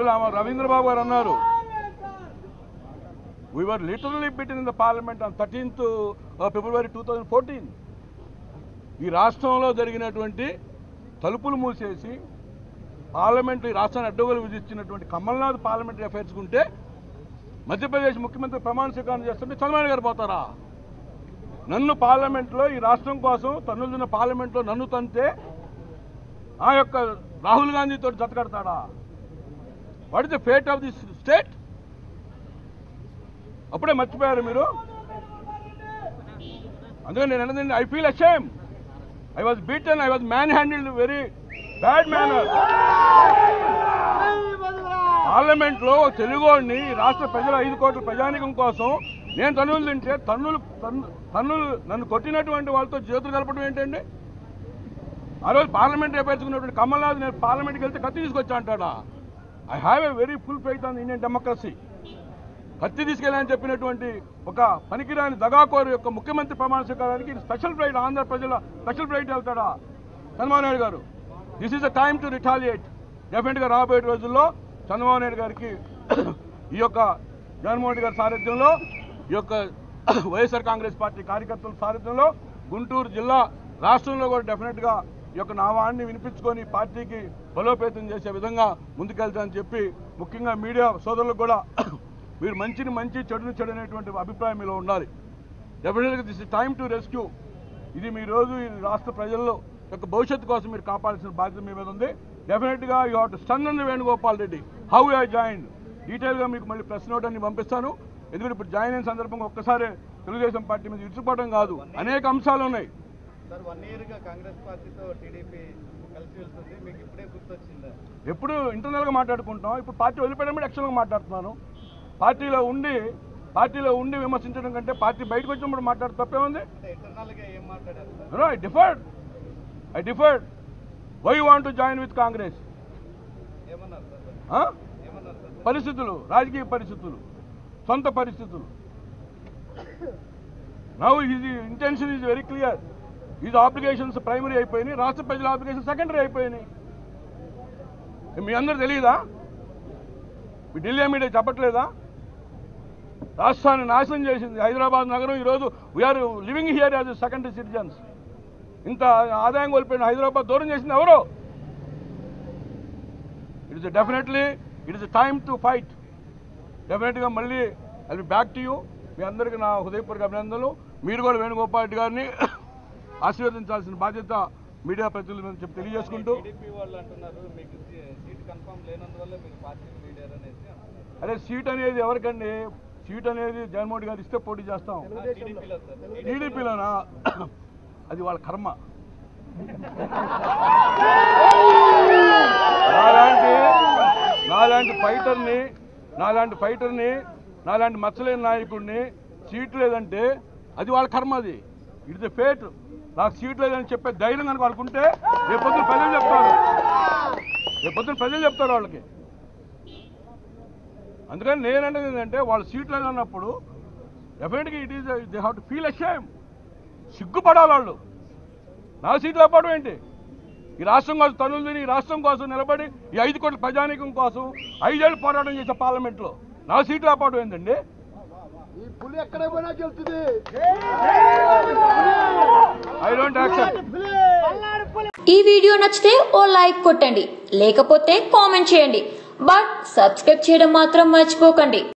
రామ రవీంద్రబాబు గారు అన్నారు we were literally beat in the parliament on thirteenth February two thousand fourteen ఈ రాష్ట్రంలో జరిగినటువంటి తలుపులు మూసేసి పార్లమెంట్ ఈ రాష్ట్రాన్ని అడ్డగోలు విధించినటువంటి కమల్నాథ్ పార్లమెంటరీ అఫైర్స్ ఉంటే మధ్యప్రదేశ్ ముఖ్యమంత్రి ప్రమాణ స్వీకారం చేస్తుంటే చంద్రబాబు గారు పోతారా నన్ను పార్లమెంట్లో ఈ రాష్ట్రం కోసం తన్నులున్న పార్లమెంట్లో నన్ను తంతే ఆ యొక్క రాహుల్ గాంధీతో జతకడతాడా what is the fate of this state అప్పుడే మర్చిపోయారు మీరు అందుకని నేను అన్నది I feel ashamed I was beaten I was manhandled very bad manner parliament లో తెలుగుని రాష్ట్ర ప్రజల ఐదు కోట్ల ప్రజానికం కోసం నేను తన్నులు తింటే తన్నులు తన్ను- తన్నులు నన్ను కొట్టినటువంటి వాళ్ళతో చేతులు కలపడం ఏంటండి ఆ రోజు పార్లమెంట్ రేపేర్చుకున్నటువంటి కమల్నాథ్ నేను పార్లమెంట్కి వెళ్తే కత్తి తీసుకొచ్చా అంటాడా I have a very full faith on Indian democracy కత్తి తీసుకెళ్ళని చెప్పినటువంటి ఒక పనికిరాని దగాకోరు యొక్క ముఖ్యమంత్రి ప్రమాణ స్వీకారానికి ఇది స్పెషల్ ఫ్లైట్ ఆంధ్ర ప్రజల స్పెషల్ ఫ్లైట్ వెళ్తాడా Chandrababu Naidu garu this is the time to retaliate డెఫినెట్గా రాబోయే రోజుల్లో చంద్రబాబు నాయుడు గారికి ఈ యొక్క జగన్మోహన్ రెడ్డి గారి సారథ్యంలో ఈ యొక్క వైఎస్ఆర్ కాంగ్రెస్ పార్టీ కార్యకర్తల సారథ్యంలో గుంటూరు జిల్లా రాష్ట్రంలో కూడా డెఫినెట్గా ఈ యొక్క నావాన్ని వినిపించుకొని పార్టీకి బలోపేతం చేసే విధంగా ముందుకెళ్తామని చెప్పి ముఖ్యంగా మీడియా సోదరులకు కూడా మీరు మంచిని మంచి చెడుని చెడు అనేటువంటి అభిప్రాయం మీలో ఉండాలి డెఫినెట్గా this is time to rescue ఇది మీ రోజు ఈ రాష్ట్ర ప్రజల్లో యొక్క భవిష్యత్తు కోసం మీరు కాపాడాల్సిన బాధ్యత మీ మీద ఉంది డెఫినెట్గా you have to stun Venugopal Reddy how I join డీటెయిల్గా మీకు మళ్ళీ ప్రెస్ నోట్ అని పంపిస్తాను ఎందుకంటే ఇప్పుడు జాయిన్ అయిన సందర్భంగా ఒక్కసారి తెలుగుదేశం పార్టీ మీద ఇచ్చుకోవడం కాదు అనేక అంశాలు ఉన్నాయి సార్ వన్ ఇయర్ గా కాంగ్రెస్ పార్టీతో టీడీపీ కలిసి వెళ్తుంది మీకు ఇప్పుడే గుర్తొచ్చిందా ఎప్పుడు ఇంటర్నల్గా మాట్లాడుకుంటాం ఇప్పుడు పార్టీ వదిలిపెట్టడం యాక్చువల్గా మాట్లాడుతున్నాను పార్టీలో ఉండి పార్టీలో ఉండి విమర్శించడం కంటే పార్టీ బయటకు వచ్చినప్పుడు మాట్లాడు తప్పే ఉంది అంటే ఇంటర్నల్ గా ఏం మాట్లాడారు sir No, I deferred. I deferred. Why you want to join with Congress? ఏమన్నారు సార్ Huh? ఏమన్నారు సార్ పరిస్థితులు రాజకీయ పరిస్థితులు సొంత పరిస్థితులు now his intention is very clear is obligations primary అయిపోయినాయి రాష్ట్ర ప్రజల ఆబ్లిగేషన్ సెకండరీ అయిపోయినాయి మీ అందరు తెలియదా మీ ఢిల్లీ మీడియా చెప్పట్లేదా రాష్ట్రాన్ని నాశనం చేసింది హైదరాబాద్ నగరం ఈరోజు we are living here as secondary citizens ఇంత ఆదాయం కోల్పోయిన హైదరాబాద్ దూరం చేసింది ఎవరు it is definitely it is time to fight డెఫినెట్గా మళ్ళీ అది బ్యాక్ టు యూ మీ అందరికీ నా హృదయపూర్వక అభినందనలు మీరు కూడా వేణుగోపాల్ రెడ్డి గారిని ఆశీర్వదించాల్సిన బాధ్యత మీడియా ప్రతినిధుల మీద చెప్పి తెలియజేసుకుంటూ టీడీపీ వాళ్ళు అంటున్నారు మీకు సీ- సీట్ కన్ఫర్మ్ లేనందువల్ల మీరు పార్టీని వీడారు అనేసి అంటున్నారు అరే సీట్ అనేది ఎవరికండి సీట్ అనేది జగన్మోహన్ రెడ్డి గారు ఇస్తే పోటీ చేస్తాం టీడీపీలో సార్ టీడీపీలోనా అది వాళ్ళ కర్మ నాలాంటి నాలాంటి ఫైటర్ని నాలాంటి ఫైటర్ని నాలాంటి మచ్చలేని నాయకుడిని సీట్ లేదంటే అది వాళ్ళ కర్మ అది ఇట్ ది ఫేట్ నాకు సీట్ లేదని చెప్పే ధైర్యం కనుక వాళ్ళకు ఉంటే రేపొద్దున ప్రజలు చెప్తారు రేపొద్దున ప్రజలు చెప్తారు వాళ్ళకి అందుకని నేనంటే ఏంటంటే వాళ్ళు సీట్ లేదన్నప్పుడు డెఫినెట్గా it is they have to feel ashamed సిగ్గుపడాలి వాళ్ళు నా సీట్లు అవ్వడం ఏంటి ఈ రాష్ట్రం కోసం తనులు తిని ఈ రాష్ట్రం కోసం నిలబడి ఈ ఐదు కోట్ల ప్రజానీకం కోసం ఐదేళ్ళు పోరాటం చేసే పార్లమెంట్లో నా సీట్లు అవ్వడం ఏంటండి ఈ పులి ఎక్కడ పోయినా గెలుస్తుంది ఐ డోంట్ యాక్సెప్ట్ ఈ వీడియో నచ్చితే ఓ లైక్ కొట్టండి లేకపోతే కామెంట్ చేయండి బట్ సబ్స్క్రైబ్ చేయడం మాత్రం మర్చిపోకండి